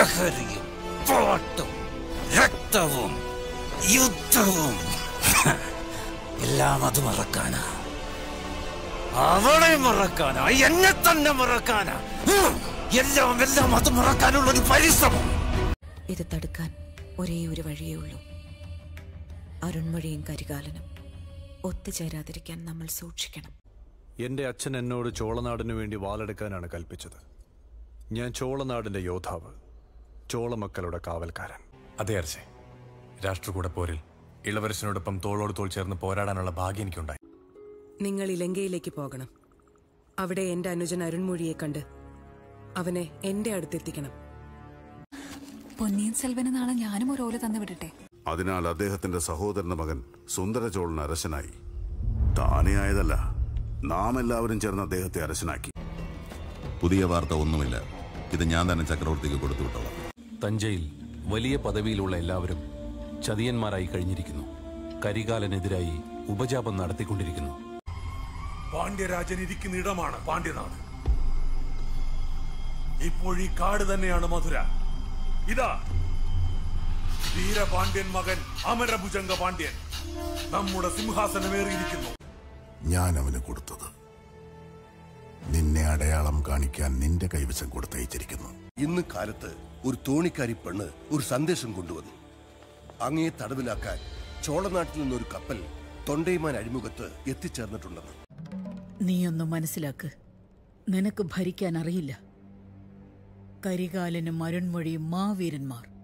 ലഹരിയും പാട്ടും രക്തവും യുദ്ധവും എല്ലാം അത് മറക്കാനാ അവളെ മറക്കാനാ എന്നെ തന്നെ മറക്കാനാ ഉം. എല്ലാം എല്ലാം അത് മറക്കാനുള്ള ഒരു പരിശ്രമം ഇത് തടുക്കാൻ ഒരേ ഒരു വഴിയേ ഉള്ളൂ അരുൺമൊഴിയും കരികാലനും ഒത്തുചേരാതിരിക്കാൻ നമ്മൾ സൂക്ഷിക്കണം എന്റെ അച്ഛൻ എന്നോട് ചോളനാടിനു വേണ്ടി വാളെടുക്കാനാണ് കൽപ്പിച്ചത് ഞാൻ ചോളനാടിന്റെ യോദ്ധാവ് ചോളമക്കളുടെ കാവൽക്കാരൻ അതെ അർച്ചെ രാഷ്ട്രകൂട പോരിൽ ഇളവരശനോടൊപ്പം തോളോട് തോൾ ചേർന്ന് പോരാടാനുള്ള ഭാഗ്യം എനിക്കുണ്ടായി നിങ്ങൾ ഇലങ്കയിലേക്ക് പോകണം അവിടെ എന്റെ അനുജൻ അരുൺമൊഴിയെ കണ്ട് അവനെ എന്റെ അടുത്തെത്തിക്കണം പൊന്നിയിൻ സെൽവന് നാളെ ഞാനും ഒരു ഓല തന്നു വിടട്ടെ അതിനാൽ അദ്ദേഹത്തിന്റെ സഹോദരന്റെ മകൻ സുന്ദരചോളൻ അരശനായി താനേ ആയതല്ല നാം എല്ലാവരും ചേർന്ന് അദ്ദേഹത്തെ അരശനാക്കി പുതിയ വാർത്ത ഒന്നുമില്ല ഇത് ഞാൻ തന്നെ ചക്രവർത്തിക്ക് കൊടുത്തു വിട്ടോളാം തഞ്ചയിൽ വലിയ പദവിയിലുള്ള എല്ലാവരും ചതിയന്മാരായി കഴിഞ്ഞിരിക്കുന്നു കരികാലനെതിരായി ഉപജാപം നടത്തിക്കൊണ്ടിരിക്കുന്നു പാണ്ഡ്യരാജൻ ഇരിക്കുന്ന ഇടമാണ് പാണ്ഡ്യനാട് ഇപ്പോൾ ഈ കാട് തന്നെയാണ് മധുര ഇതാ വീരപാണ്ഡ്യൻ മകൻ അമരഭുജംഗ പാണ്ഡ്യൻ നമ്മുടെ സിംഹാസനമേറിയിരിക്കുന്നു ഞാൻ അവന് കൊടുത്തത് നിന്നെ അടയാളം കാണിക്കാൻ നിന്റെ കൈവശം കൊടുത്തയച്ചിരിക്കുന്നു ഇന്ന് കാലത്ത് ഒരു തോണിക്കാരി പെണ്ണ് ഒരു സന്ദേശം കൊണ്ടുവന്നു അങ്ങയെ തടവിലാക്കാൻ ചോളനാട്ടിൽ നിന്നൊരു കപ്പൽ തൊണ്ടൈമാൻ അഴിമുഖത്ത് എത്തിച്ചേർന്നിട്ടുണ്ടെന്ന് നീയൊന്ന് മനസ്സിലാക്ക് നിനക്ക് ഭരിക്കാൻ അറിയില്ല കരികാലനും അരുൺമൊഴിയും മാവീരന്മാർ